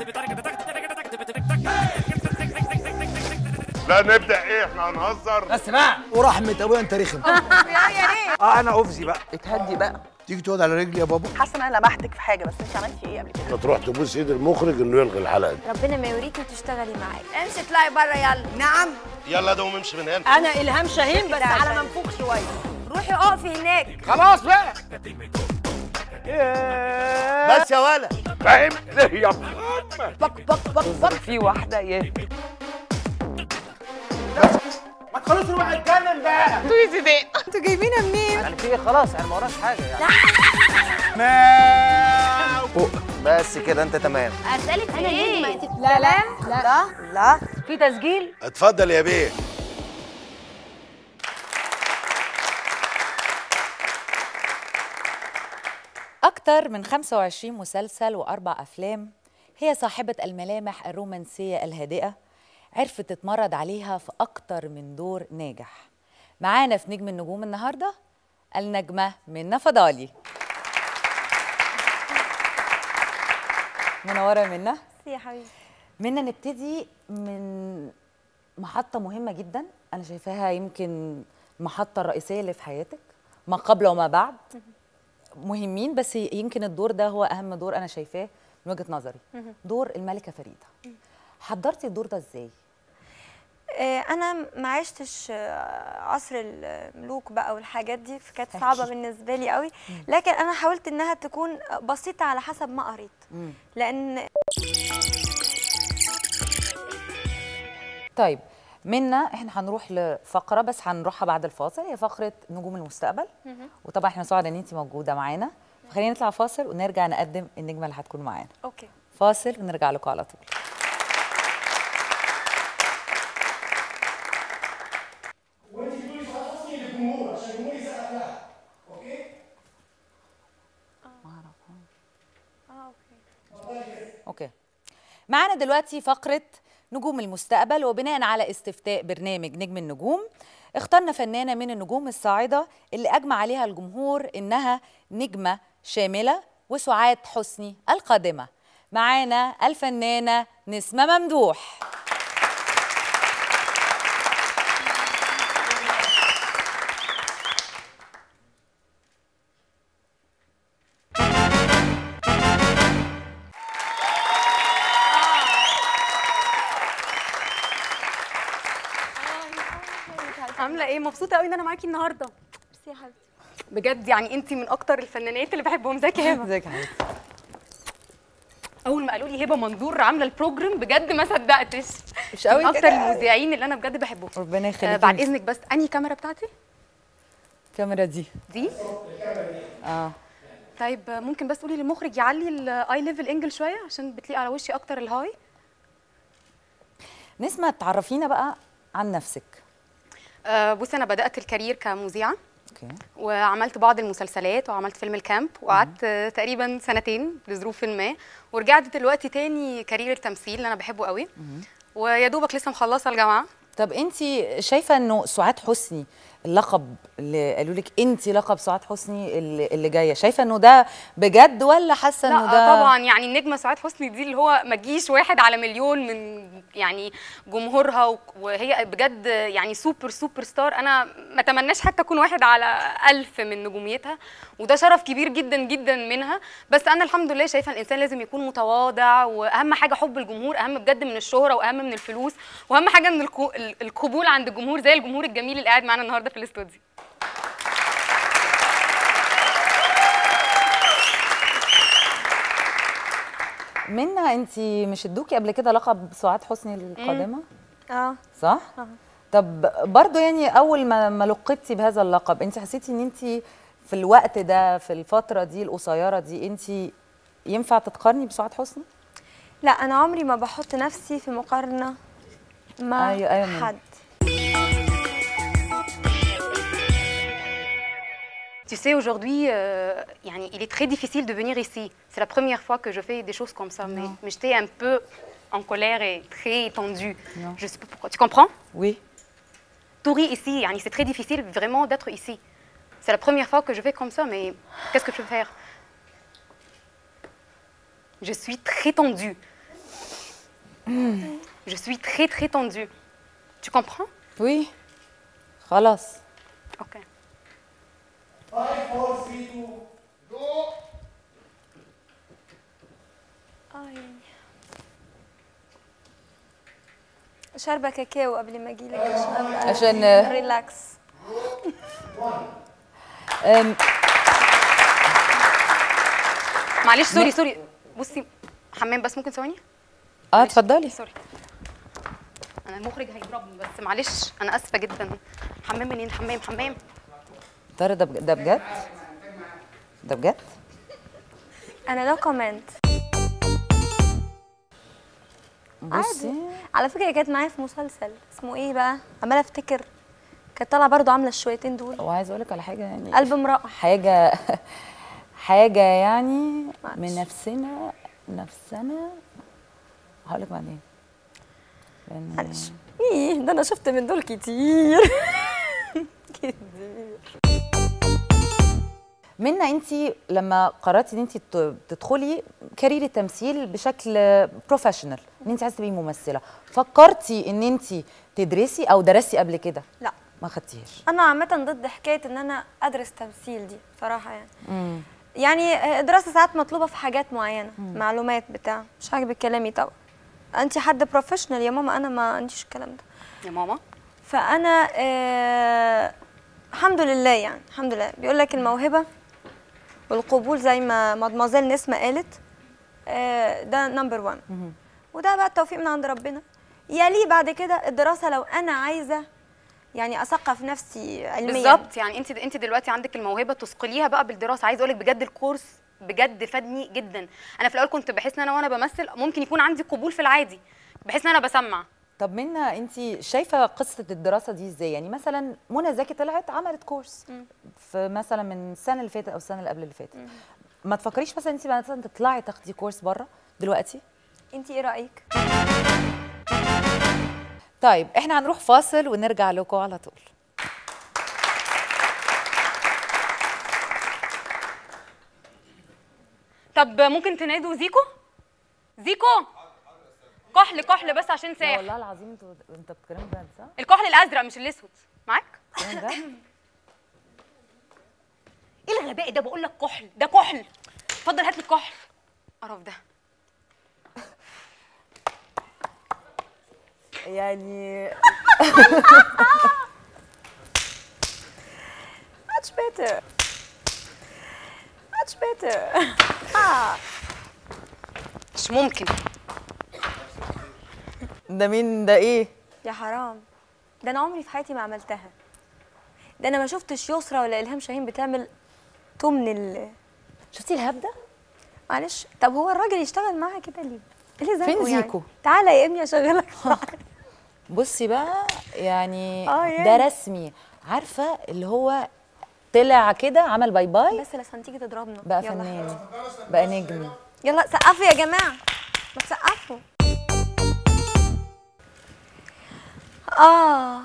لا نبدا ايه احنا هنهزر بس بقى ورحمة ابويا انت رخم اه انا افزي بقى اتهدي بقى تيجي تقعد على رجلي يا بابا حاسه ان انا لمحتك في حاجه بس انت عملتي ايه قبل كده انت تروح تبوس ايد المخرج انه يلغي الحلقه دي ربنا ما يوريكي وتشتغلي معايا امشي اطلعي بره يلا نعم يلا دوم امشي من هنا انا الهام شاهين بس على منفوخ شويه روحي اقفي هناك خلاص بقى بس يا ولا فاهم ليه يا محمد بك بك بك بك في واحده ايه ما تخلصوا نروح نتكلم بقى انتوا جايبينها منين يعني في ايه خلاص يعني ما وراش حاجه يعني بس كده انت تمام اسالك في ايه لا لا لا لا في تسجيل اتفضل يا بيه أكثر من 25 مسلسل وأربع أفلام هي صاحبة الملامح الرومانسية الهادئة عرفت تتمرد عليها في أكتر من دور ناجح معانا في نجم النجوم النهاردة النجمة منى فضالي منورة يا منى يا حبيبي منا نبتدي من محطة مهمة جدا أنا شايفاها يمكن المحطة الرئيسية اللي في حياتك ما قبل وما بعد مهمين بس يمكن الدور ده هو أهم دور أنا شايفاه من وجهة نظري دور الملكة فريدة حضرتي الدور ده إزاي؟ آه، انا ما عشتش آه، عصر الملوك بقى والحاجات دي فكانت احكي. صعبه بالنسبه لي قوي لكن انا حاولت انها تكون بسيطه على حسب ما قريت لان طيب منا احنا هنروح لفقره بس هنروحها بعد الفاصل هي فقره نجوم المستقبل وطبعا احنا سعداء ان انت موجوده معانا خلينا نطلع فاصل ونرجع نقدم النجمه اللي هتكون معانا اوكي فاصل ونرجع لكم على طول اوكي معانا دلوقتي فقره نجوم المستقبل وبناء على استفتاء برنامج نجم النجوم اخترنا فنانه من النجوم الصاعده اللي اجمع عليها الجمهور انها نجمه شامله وسعاد حسني القادمه معانا الفنانه نسمه ممدوح عامله ايه مبسوطه قوي ان انا معاكي النهارده ميرسي يا حبيبتي بجد يعني انت من اكتر الفنانات اللي بحبهم ازيك يا هبه ازيك يا حبيبتي اول ما قالوا لي هبه منظور عامله البروجرام بجد ما صدقتش مش قوي من اكتر كده. المذيعين اللي انا بجد بحبهم ربنا آه يخليك بعد اذنك بس انهي كاميرا بتاعتي الكاميرا دي دي اه طيب آه، ممكن بس قولي للمخرج يعلي الاي ليفل انجل شويه عشان بتليق على وشي اكتر الهاي نسمه تعرفينا بقى عن نفسك آه بصي انا بدات الكارير كمذيعه اوكي وعملت بعض المسلسلات وعملت فيلم الكامب وقعدت آه، تقريبا سنتين لظروف ما ورجعت دلوقتي تاني كارير التمثيل اللي انا بحبه قوي ويا دوبك لسه مخلصه الجامعه طب انت شايفه انه سعاد حسني اللقب اللي قالوا لك انت لقب سعاد حسني اللي, اللي جايه شايفه انه ده بجد ولا حاسه انه لا ده طبعا يعني النجمه سعاد حسني دي اللي هو ما تجيش واحد على مليون من يعني جمهورها و- وهي بجد يعني سوبر سوبر ستار انا ما اتمناش حتى اكون واحد على ألف من نجوميتها وده شرف كبير جدا جدا منها بس انا الحمد لله شايفه الانسان لازم يكون متواضع واهم حاجه حب الجمهور اهم بجد من الشهره واهم من الفلوس واهم حاجه من الكو- ال- القبول عند الجمهور زي الجمهور الجميل اللي قاعد معانا النهارده في الاستوديو منا انت مش ادوكي قبل كده لقب سعاد حسني القادمه اه صح طب برضو يعني اول ما ما لقبتي بهذا اللقب انت حسيتي ان انت في الوقت ده في الفتره دي القصيره دي انت ينفع تتقارني بسعاد حسني لا انا عمري ما بحط نفسي في مقارنه مع أيوة، أيوة منى. حد Tu sais, aujourd'hui, euh, yani, il est très difficile de venir ici. C'est la première fois que je fais des choses comme ça. Mais, mais j'étais un peu en colère et très tendue. Non. Je sais pas pourquoi. Tu comprends Oui. Toury ici, yani, c'est très difficile vraiment d'être ici. C'est la première fois que je fais comme ça, mais qu'est-ce que je peux faire Je suis très tendue. Je suis très très tendue. Tu comprends وي خلاص Ok. شاربه كاكاو قبل ما اجي لك عشان ابقى عشان ريلاكس أم، معلش سوري سوري بصي حمام بس ممكن ثواني اه اتفضلي سوري انا المخرج هيضربني بس معلش انا اسفه جدا حمام منين حمام حمام ترى ده بج- ده بجد ده بجد انا نو كومنت بصي على فكره هي كانت معايا في مسلسل اسمه ايه بقى عماله افتكر كانت طالعه برضو عامله الشويتين دول وعايزه اقول لك على حاجه يعني قلب امراه حاجه حاجه يعني معلش. من نفسنا نفسنا هقول لك بعدين لأن- معلش ايه ده انا شفت من دول كتير كتير منا انت لما قررتي ان انت ت- تدخلي كارير التمثيل بشكل بروفيشنال ان انت عايزه تبقي ممثله فكرتي ان انت تدرسي او درستي قبل كده لا ما خدتيهاش انا عامه ضد حكايه ان انا ادرس تمثيل دي صراحه يعني يعني الدراسه ساعات مطلوبه في حاجات معينه معلومات بتاع مش عاجبك كلامي طبعا انت حد بروفيشنال يا ماما انا ما عنديش الكلام ده يا ماما فانا آه الحمد لله يعني الحمد لله بيقول لك الموهبه والقبول زي ما مدمزيل نسمه قالت آه ده نمبر 1 وده بقى التوفيق من عند ربنا يلي بعد كده الدراسه لو انا عايزه يعني اثقف نفسي علميا بالظبط يعني انت انت دلوقتي عندك الموهبه تثقليها بقى بالدراسه عايزه اقول لك بجد الكورس بجد فادني جدا انا في الاول كنت بحس ان انا وانا بمثل ممكن يكون عندي قبول في العادي بحس ان انا بسمع طب منا انت شايفه قصه الدراسه دي ازاي يعني مثلا منى زكي طلعت عملت كورس في مثلا من السنه اللي فاتت او السنه اللي قبل اللي فاتت ما تفكريش مثلا انت مثلا تطلعي تاخدي كورس بره دلوقتي انت ايه رايك طيب احنا هنروح فاصل ونرجع لكم على طول طب ممكن تنادوا زيكو زيكو كحل كحل بس عشان لا ساح والله العظيم انت انت بتتكلم بجد صح؟ الكحل الازرق مش الاسود معاك بتتكلم بجد؟ ايه الغباء ده بقول لك كحل ده كحل اتفضل هات لي الكحل قرف ده يعني much better much better مش ممكن ده مين ده ايه؟ يا حرام ده انا عمري في حياتي ما عملتها ده انا ما شفتش يسرا ولا الهام شاهين بتعمل توم من ال شفتي الهبد ده؟ معلش طب هو الراجل يشتغل معاها كده ليه؟ ايه اللي فين ذنبه يعني؟ زيكو؟ تعالى يا ابني اشغلك بصي بقى يعني آه يعني. ده رسمي عارفه اللي هو طلع كده عمل باي باي بس لسه تيجي تضربنا بقى يلا. فنان بقى نجم يلا سقفوا يا جماعه ما تسقفوا اه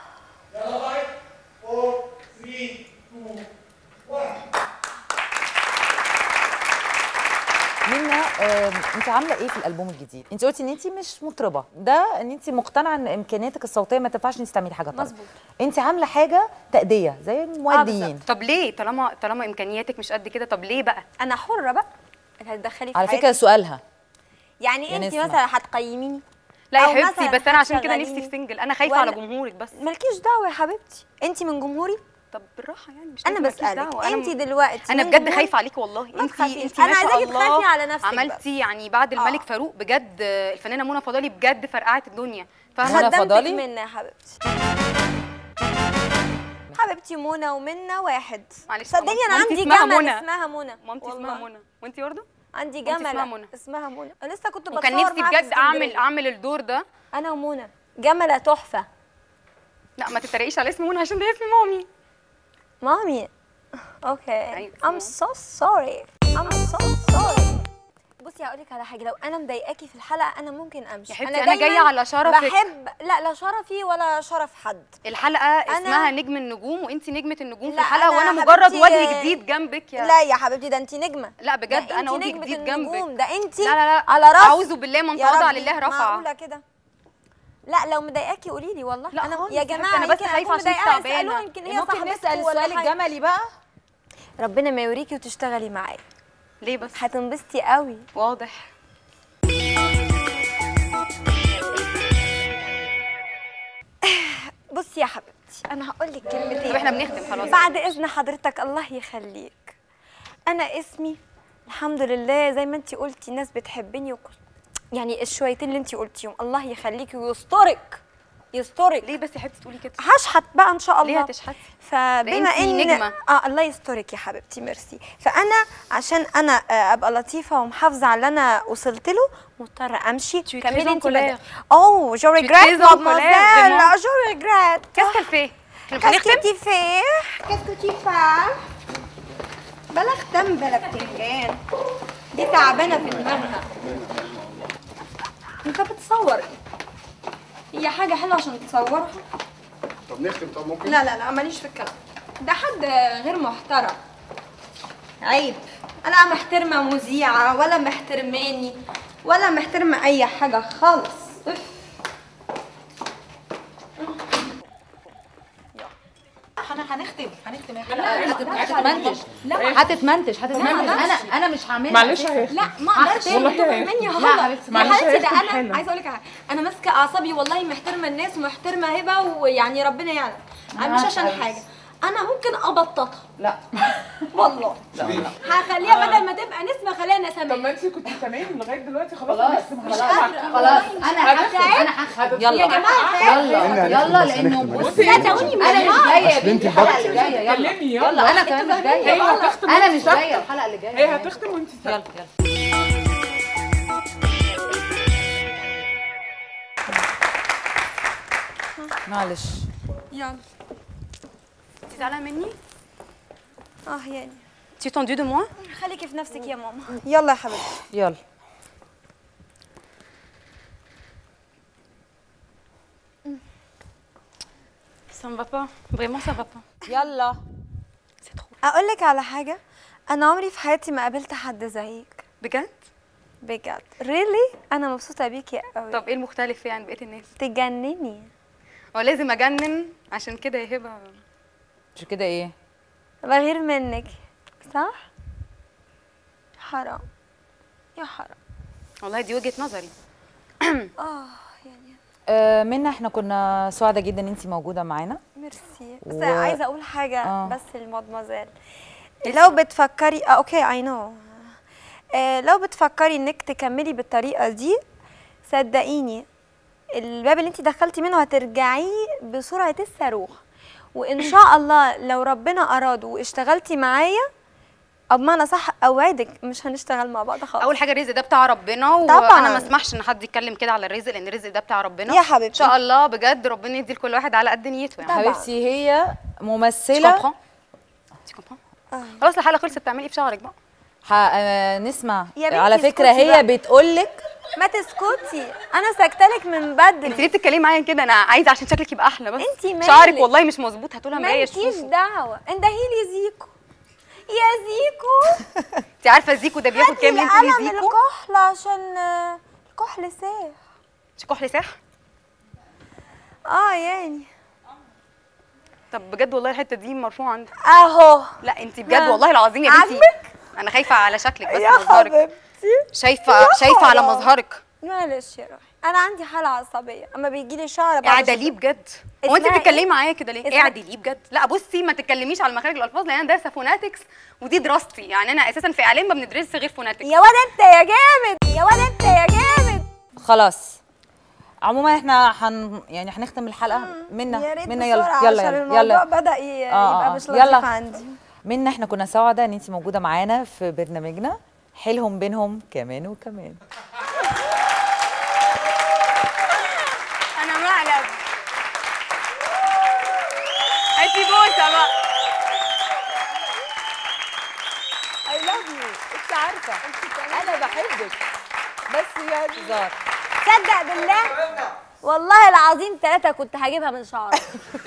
منا آم، انت عامله ايه في الالبوم الجديد انت قلتي ان انت مش مطربه ده ان انت مقتنعه ان امكانياتك الصوتيه ما تنفعش ان انت تعملي حاجه طرب مظبوط. انت عامله حاجه تاديه زي المؤديين طب ليه طالما طالما امكانياتك مش قد كده طب ليه بقى انا حره بقى انت هتدخلي في على حياتي. فكره سؤالها يعني يا انت نسمة. مثلا هتقيميني لا أو يا حبيبتي مثلاً بس انا عشان كده هتشغليني. نفسي في سنجل انا خايفه ولا- على جمهورك بس مالكيش دعوه يا حبيبتي انت من جمهوري طب بالراحه يعني مش انا لازم مالكيش بسالك دعوة. أنا انت م- دلوقتي انا من بجد جمهوري؟ خايفه عليكي والله ما انت تخافيش. انت أنا ما شاء عايزاكي الله تخافي على نفسك بس. عملتي يعني بعد الملك فاروق بجد آه، الفنانه منى فضالي بجد فرقعت الدنيا فاهمه منى خدمتك فضالي؟ منا يا حبيبتي حبيبتي منى ومنى واحد معلش، صدقني انا مامتي عندي اسمها جمل منى. اسمها منى مامتي والله. اسمها منى وانت برضه عندي مامتي جمل اسمها منى. اسمها منى أنا لسه كنت بتصور وكان نفسي معاها في بجد اعمل اسكندرية. اعمل الدور ده انا ومنى جمله تحفه لا ما تتريقيش على اسم منى عشان ده اسم مامي مامي اوكي أيوة، I'm so sorry I'm so sorry بصي هقول لك على حاجه لو انا مضايقاكي في الحلقه انا ممكن امشي يا حبيبتي أنا دايماً جاية على شرفك. بحب لا لا شرفي ولا شرف حد الحلقه أنا- اسمها نجم النجوم وانت نجمه النجوم في لا، الحلقه أنا وانا مجرد حبيبتي- وجه جديد جنبك يا لا يا حبيبتي ده انت نجمه لا بجد ده انا انت وجه نجمة جديد النجوم، جنبك ده انت لا لا لا على راس اعوذ بالله من يا تواضع ربي، لله رفع معقوله كده لا لو مضايقاكي قولي لي والله لا انا خالص يا يا جماعه حبيبتي، أنا بس يمكن خايفة أكون عشان مضايقاها، تعبانة. اسألوها، يمكن هي ممكن صاحبتكوا نسال ولا السؤال حاجة. الجملي بقى ربنا ما يوريكي وتشتغلي معايا ليه بس هتنبسطي قوي واضح بصي يا حبيبتي انا هقول لك كلمتين طب احنا بنختم خلاص بعد اذن حضرتك الله يخليك انا اسمي الحمد لله زي ما انت قلتي الناس بتحبني وكل يعني الشويتين اللي انت قلتيهم الله يخليكي ويسترك يسترك ليه بس يا حبيبتي تقولي كده هشحت بقى ان شاء الله ليه هتشحتي فبما انتي ان نجمة. اه الله يسترك يا حبيبتي ميرسي فانا عشان انا آه، ابقى لطيفه ومحافظه على اللي انا وصلت له مضطره امشي Tu es très كملي en انت colère. بدأ اوه جو Tu es ريجريت très en colère, vraiment. جو ريجريت كاس كالفيه احنا Qu'est-ce بنختم que tu fais Qu'est-ce que tu fais بلا ختم بلا بتنجان دي تعبانة في دماغها انت بتصور هي حاجة حلوة عشان تصورها طب نختم طب ممكن لا لا لا ماليش في الكلام ده حد غير محترم عيب انا محترمة مذيعة ولا محترماني ولا محترمة اي حاجة خالص أف. احنا هنختم هنختم هتتمنتج لا هتتمنتج هتتمنتج انا انا مش هعملها معلش هي لا ما اقدرش والله تاخد هي- مني لا هو حبيبتي، يا معلش حبيبتي ده هيختم انا حالا. عايزه اقول لك على حاجة. انا ماسكه اعصابي والله محترمه الناس ومحترمه هبه ويعني ربنا يعلم انا مش عشان حاجه انا ممكن ابططها لا والله هخليها بدل ما تبقى نسمه خليها طب نسمه ما انت كنت تمام لغايه دلوقتي خلاص خلاص هنختم، خلاص هنختم. خلاص انا هختم انا هختم يلا يا جماعه يلا يلا لانه بصي صدقوني انا مش مش جايه يا بنتي الحلقه اللي جايه يلا كلمني يلا. يلا انا كمان مش جايه هي هتختم انا وانت مش ساكتة. جايه الحلقه اللي جايه هي هتختم وانت يلا ساكته يلا معلش يلا انت زعلانه مني اه يعني tu es tendue de moi خليكي في نفسك يا ماما يلا يا حبيبتي يلا ça me va pas vraiment ça va pas يلا c'est trop اقول لك على حاجه انا عمري في حياتي ما قابلت حد زيك بجد بجد ريلي انا مبسوطه بيكي قوي طب ايه المختلف فيه عن بقيه الناس تجنني هو لازم اجنن عشان كده يا هبه مش كده ايه بغير منك صح حرام يا حرام والله دي وجهه نظري اه يعني آه منا احنا كنا سعداء جدا ان انت موجوده معانا ميرسي بس و- عايزه اقول حاجه آه. بس للمدمزيل لو بتفكري اه اوكي اي نو آه لو بتفكري انك تكملي بالطريقه دي صدقيني الباب اللي انت دخلتي منه هترجعيه بسرعه الصاروخ وان شاء الله لو ربنا اراد واشتغلتي معايا او بمعنى صح اوعدك مش هنشتغل مع بعض خالص اول حاجه الرزق ده بتاع ربنا طبعاً. وانا ما اسمحش ان حد يتكلم كده على الرزق لان الرزق ده بتاع ربنا يا حبيبتي. ان شاء الله بجد ربنا يدي لكل واحد على قد نيته يعني طبعاً. حبيبتي هي Tu ممثله comprends Tu comprends خلاص الحلقه خلصت بتعملي ايه في شعرك بقى ح... آه نسمع يا بنتي على فكره اسكتي هي بقى. بتقول لك ما تسكتي انا سكتلك من بدري انت ليه بتتكلمي معايا كده انا عايزه عشان شكلك يبقى احلى بس انتي مالك؟ شعرك والله مش مظبوط هاتولها ما مرايه انتيش شوفوا دعوه اندهيلي زيكو يا زيكو انت عارفه زيكو ده بياخد كام هاتلي اللي انت قلم زيكو الكحل عشان آه، الكحل ساح مش كحل ساح اه يعني طب بجد والله الحته دي مرفوعه عندك اهو لا انت بجد والله العظيم يا بنتي عاجبك؟ انا خايفه على شكلك بس يا مظهرك حبيبتي شايفه يا شايفه على حرام. مظهرك معلش يا روحي انا عندي حاله عصبيه اما بيجي لي شعر بعد قاعده الشغل. ليه بجد هو انت اسمها بتتكلمي ايه؟ معايا كده ليه اسمها- قاعده ليه بجد لا بصي ما تتكلميش على مخارج الالفاظ لان انا دارسه فوناتكس ودي دراستي يعني انا اساسا في اعلام ما بندرسش غير فوناتكس يا واد انت يا جامد يا واد انت يا جامد خلاص عموما احنا حن يعني هنختم الحلقه يا منا ريت منا بسرعة يلا يلا عشان يلا الموضوع يلا بدا ي- آه، يبقى آه، مش يلا. لطيف عندي منا احنا كنا سعداء ان انت موجوده معانا في برنامجنا حيلهم بينهم كمان وكمان انا مقلب هاتي بوسه بقى I love you انت عارفه انا بحبك بحبك بس يعني هزار تصدق بالله والله العظيم ثلاثة كنت هجيبها من شعرك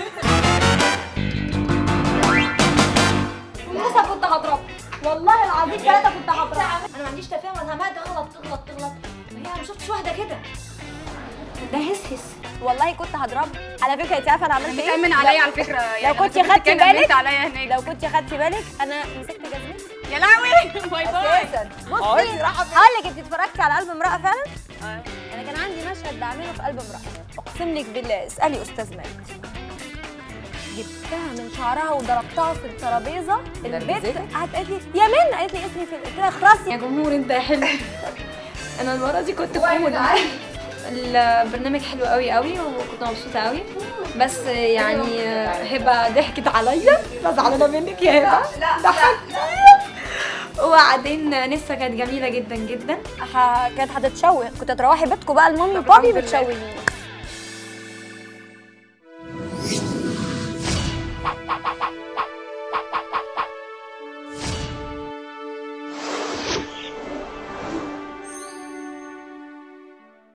لسه كنت هضرب والله العظيم ثلاثة كنت هضرب انا ما عنديش تفاهم انا عمال تغلط تغلط تغلط ما هي ما شفتش واحدة كده ده هس هس والله كنت هضرب على فكرة انت عارفة انا عملت ايه؟ بتأمن عليا على فكره يعني لو أنا كنت فكرت خدتي كان أمنت بالك عليا هناك لو كنت خدتي بالك انا مسكت جزمتي يا لهوي باي باي اساسا بصي هقول لك انت اتفرجتي على قلب امرأة فعلا؟ انا كان عندي مشهد بعمله في قلب امرأة اقسم لك بالله اسألي استاذ مالك جبتها من شعرها وضربتها في الترابيزه البت نرجستك؟ قعدت قالت لي يا منى قالت لي اسمي في قلت لها اخرسي يا جمهور انت يا حلو انا المره دي كنت كوميدي البرنامج حلو قوي قوي وكنت مبسوطه قوي بس يعني هبه ضحكت عليا انا زعلانه منك يا هبه لا ضحكتي وبعدين نسا كانت جميله جدا جدا ح- كانت هتتشوه كنت تروحي بيتكم بقى المامي وبابي بتشوهيني